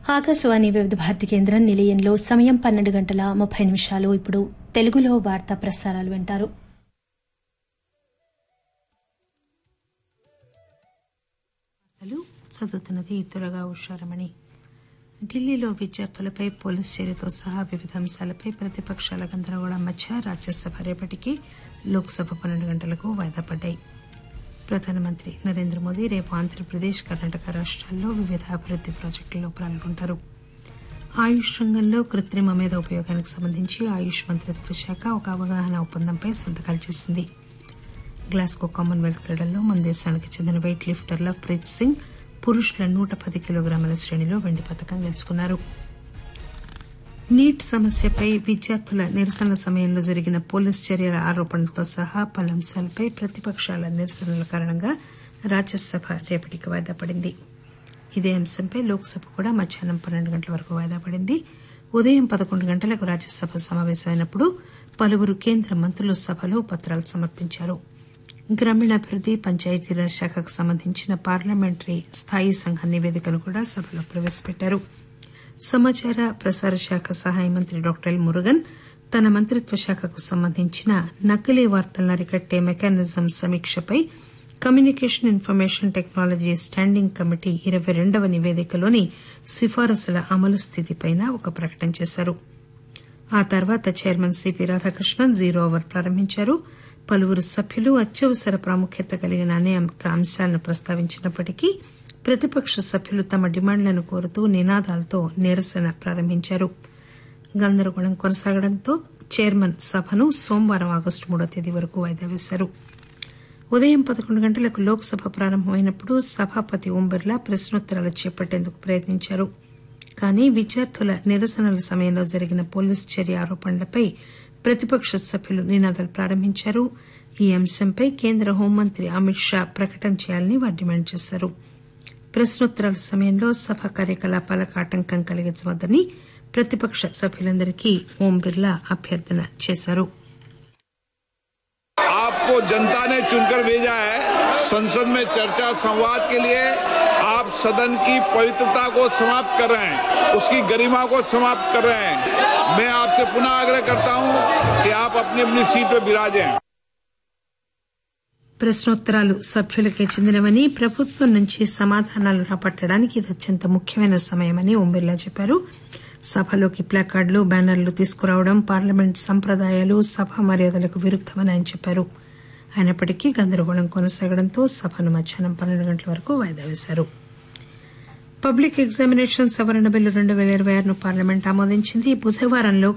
ఆకాశవాణి వివిధ భారతి కేంద్రం నిలయంలో సమయం పన్నెండు గంటల ముప్పై నిమిషాలు ఇప్పుడు తెలుగులో వార్తా ప్రసారాలు వింటారు వార్తలు చదువుతున్నది త్వరగా ఉషారమణి ఢిల్లీలో విద్యార్థులపై పోలీస్ చర్యతో సహా వివిధ అంశాలపై ప్రతిపక్షాల గందరగోళం మధ్య రాజ్యసభ రేపటికి లోక్సభ పన్నెండు గంటలకు వాయిదా పడ్డాయి ప్రధానమంత్రి నరేంద్ర మోదీ రేపు ఆంధ్రప్రదేశ్ కర్ణాటక రాష్ట్రాల్లో వివిధ అభివృద్ది ప్రాజెక్టుల్లో పాల్గొంటారు ఆయుష్ రంగంలో కృత్రిమ మేధ ఉపయోగానికి సంబంధించి ఆయుష్ మంత్రిత్వ శాఖ ఒక అవగాహన ఒప్పందంపై సంతకాలు చేసింది గ్లాస్గో కామన్వెల్త్ క్రీడల్లో మన దేశానికి చెందిన వెయిట్ లిఫ్టర్ లవ్ప్రీత్ సింగ్ పురుషుల నూట పది కిలోగ్రాముల శ్రేణిలో వెండి పథకం గెలుచుకున్నారు నీట్ సమస్యపై విద్యార్థుల నిరసనల సమయంలో జరిగిన పోలీస్ చర్యల ఆరోపణలతో సహా పలు అంశాలపై ప్రతిపక్షాల నిరసనల కారణంగా రాజ్యసభ రేపటికి వాయిదా పడింది ఇదే అంశంపై లోక్సభ కూడా మధ్యాహ్నం పన్నెండు గంటల వరకు వాయిదా పడింది ఉదయం పదకొండు గంటలకు రాజ్యసభ సమావేశమైనప్పుడు పలువురు కేంద్ర మంత్రులు సభలో పత్రాలు సమర్పించారు గ్రామీణాభివృద్ది పంచాయతీరాజ్ శాఖకు సంబంధించిన పార్లమెంటరీ స్థాయి సంఘ నివేదికను కూడా సభలో ప్రవేశపెట్టారు సమాచార ప్రసార శాఖ సహాయ మంత్రి డాక్టర్ ఎల్ మురుగన్ తన మంత్రిత్వ శాఖకు సంబంధించిన నకిలీ వార్తలను అరికట్టే మెకానిజం సమీక్షపై communication information technology standing committee ఇరవై రెండవ నివేదికలోని సిఫారసుల అమలు స్థితిపై ఒక ప్రకటన చేశారు ఆ తర్వాత chairman CP Radhakrishnan zero hour ప్రారంభించారు పలువురు సభ్యులు అత్యవసర ప్రాముఖ్యత కలిగిన అనేక అంశాలను ప్రస్తావించినప్పటికీ ప్రతిపక్ష సభ్యులు తమ డిమాండ్లను కోరుతూ నినాదాలతో నిరసన ప్రారంభించారు గందరగోళం కొనసాగడంతో చైర్మన్ సభను సోమవారం ఆగస్టు మూడో తేదీ వరకు వాయిదా వేశారు ఉదయం పదకొండు గంటలకు లోక్సభ ప్రారంభమైనప్పుడు సభాపతి ఓం బిర్లా ప్రశ్నోత్తరాలు చేపట్టేందుకు ప్రయత్నించారు కానీ విద్యార్థుల నిరసనల సమయంలో జరిగిన పోలీస్ చర్య ఆరోపణలపై ప్రతిపక్ష సభ్యులు నినాదాలు ప్రారంభించారు ఈ అంశంపై కేంద్ర హోంమంత్రి అమిత్ షా ప్రకటన చేయాలని వారు డిమాండ్ చేశారు ప్రశ్నోత్తరాల సమయంలో సభ కార్యకలాపాలకు ఆటంకం కలిగించవద్దని ప్రతిపక్ష సభ్యులందరికీ ఓం బిర్లా అభ్యర్థన చేశారు आपको जनता ने चुनकर भेजा है संसद में चर्चा संवाद के लिए आप सदन की पवित्रता को समाप्त कर रहे हैं उसकी गरिमा को समाप्त कर रहे हैं मैं आपसे पुनः आग्रह करता हूं कि आप अपनी अपनी सीट पर विराजें ప్రశ్నోత్తరాలు సభ్యులకే చెందినవని ప్రభుత్వం నుంచి సమాధానాలు రాబట్టడానికి ఇది అత్యంత ముఖ్యమైన సమయమని ఓం బిర్లా చెప్పారు సభలోకి ప్లాకార్డులు బ్యానర్లు తీసుకురావడం పార్లమెంట్ సంప్రదాయాలు సభ మర్యాదలకు విరుద్దమని ఆయన చెప్పారు అయినప్పటికీ గందరగోళం కొనసాగడంతో సభను మధ్యాహ్నం పన్నెండు గంటల వరకు వాయిదా వేశారు పబ్లిక్ ఎగ్జామినేషన్ సవరణ బిల్లు రెండు పేల ఇరవై ఆరును పార్లమెంట్ ఆమోదించింది బుధవారం లోక్